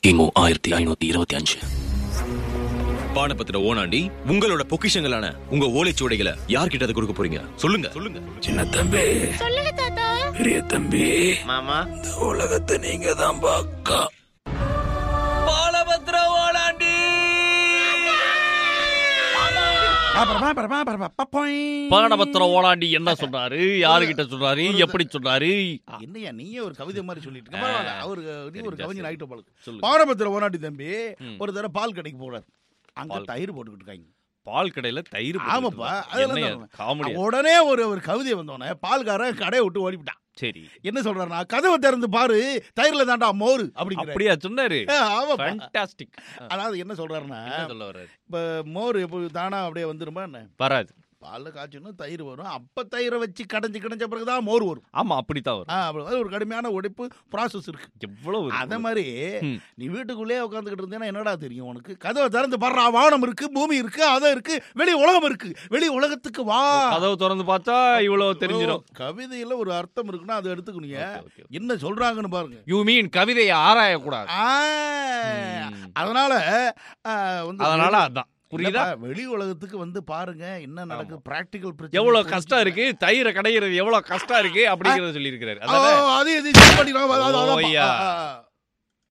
கிமு ஆயிரத்தி ஐநூத்தி இருபத்தி அஞ்சு பானபத்திர ஓனாண்டி உங்களோட பொக்கிஷங்களான உங்க ஓலைச்சுவடைகளை யார்கிட்ட அதை கொடுக்க போறீங்க சொல்லுங்க சொல்லுங்க சின்ன தம்பி சொல்லுங்க தாத்தா பெரிய தம்பி மாமா இந்த உலகத்தை நீங்க தான் பாக்கா பாலபத்திர ஓனாண்டி பானபத்திர ஓலாண்டி என்ன சொன்னாரு யாருகிட்ட சொன்னாரு எப்படி சொன்னாரு என்னையா நீயே ஒரு கவிதை மாதிரி சொல்லிட்டு இருக்க. பரவாயில்ல அவரு நீ ஒரு சரி, கவிஞர் சரி. ஆகிட்ட போல சொல்லுங்க. பாரபத்திர ஓனாட்டி தம்பி ம். ஒரு தடவை பால் கடைக்கு போறாரு அங்க பால். தயிர் போட்டுக்கிட்டு இருக்காங்க பால் கடையில தயிர் ஆமாப்பா, அதெல்லாம் தான் காமெடி உடனே ஒரு ஒரு கவிதை வந்தோடனே பால்காரன் கடையை விட்டு ஓடிவிட்டான் சரி என்ன சொல்றாருன்னா கதவை திறந்து பாரு தயிர்ல தாண்டா மோர் அப்படிங்கிற அப்படியா சொன்னாரு ஆமாப்பா ஃபேண்டாஸ்டிக் அதாவது என்ன சொல்றாருன்னா என்ன சொல்ல வர்றாரு இப்ப மோர் எப்போ தானா அப்படியே வந்துருமா என்ன வராது பால்ல காய்ச்சணும் தயிர் வரும் அப்ப தயிரை வச்சு கடைஞ்சு கடைஞ்ச பிறகுதான் மோர் வரும் ஆமா அப்படித்தான் வரும் ஆ, அப்படி அது ஒரு கடுமையான உடைப்பு ப்ராசஸ் இருக்கு எவ்வளவு இருக்கு அத மாதிரி ம். நீ வீட்டுக்குள்ளே உட்காந்துக்கிட்டு இருந்தேன்னா என்னடா தெரியும் உனக்கு கதவை திறந்து பாடுறா வானம் இருக்கு பூமி இருக்கு அதை இருக்கு வெளி உலகம் இருக்கு வெளி உலகத்துக்கு வா கதவு திறந்து பார்த்தா இவ்வளவு தெரிஞ்சிடும் ஓ, கவிதையில ஒரு அர்த்தம் இருக்குன்னா அதை எடுத்துக்கணுங்க Okay, okay. என்ன சொல்றாங்கன்னு பாருங்க யூ மீன் கவிதையை ஆராய கூடாது ஆ, ம். அதனால ஆ, வந்து அதனால அதான் புரியுதா இல்லப்பா, வெளி உலகத்துக்கு வந்து பாருங்க என்ன நடக்குது பிராக்டிகல் பிரச்சனை எவ்வளவு கஷ்டம் இருக்கு தயிரை கடையிறது எவ்வளவு கஷ்டம் இருக்கு அப்படிங்கறத சொல்லி இருக்கிறாரு ஓ, அது இது சரி பண்ணிடுறாங்க. அதான், அதான், அதான். ஓய்யா. ஆ, ஆ.